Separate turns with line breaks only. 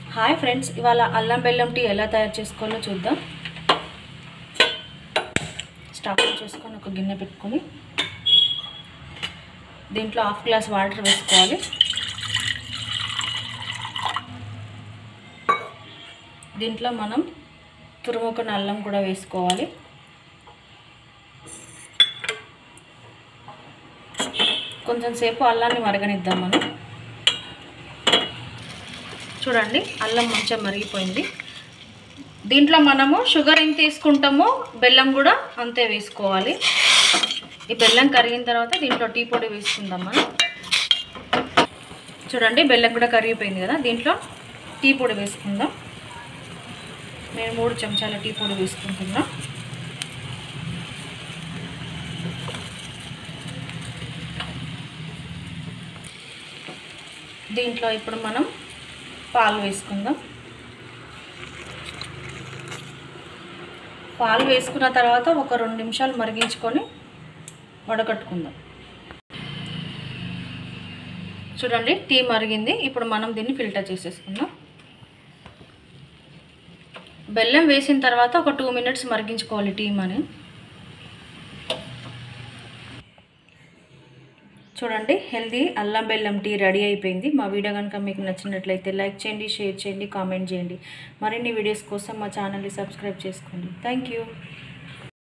hi friends ఇవాళ అల్లం బెల్లం టీ ఎలా తయారు చేసుకోవాలో చూద్దాం స్టవ్ ఆన్ చేసుకొని ఒక గిన్నె పెట్టుకొని దీంట్లో హాఫ్ గ్లాస్ వాటర్ వేసుకోవాలి దీంట్లో మనం తురుముకున్న అల్లం కూడా వేసుకోవాలి కొంచెం సేపు అల్లాన్ని మరగనిద్దాం మనం చూడండి అల్లం మంచిగా మరిగిపోయింది దీంట్లో మనము షుగర్ ఎంత తీసుకుంటామో బెల్లం కూడా అంతే వేసుకోవాలి ఈ బెల్లం కరిగిన తర్వాత దీంట్లో టీ పొడి వేసుకుందాం మనం చూడండి బెల్లం కూడా కరిగిపోయింది కదా దీంట్లో టీ పొడి వేసుకుందాం నేను మూడు చెంచాల టీ పొడి వేసుకుంటున్నా దీంట్లో ఇప్పుడు మనం పాలు వేసుకుందాం పాలు వేసుకున్న తర్వాత ఒక రెండు నిమిషాలు మరిగించుకొని వడకట్టుకుందాం చూడండి టీ మరిగింది ఇప్పుడు మనం దీన్ని ఫిల్టర్ చేసేసుకుందాం బెల్లం వేసిన తర్వాత ఒక టూ మినిట్స్ మరిగించుకోవాలి టీ అని చూడండి హెల్దీ అల్లం బెల్లం టీ రెడీ అయిపోయింది మా వీడియో కనుక మీకు నచ్చినట్లయితే లైక్ చేయండి షేర్ చేయండి కామెంట్ చేయండి మరిన్ని వీడియోస్ కోసం మా ఛానల్ని సబ్స్క్రైబ్ చేసుకోండి థ్యాంక్ యూ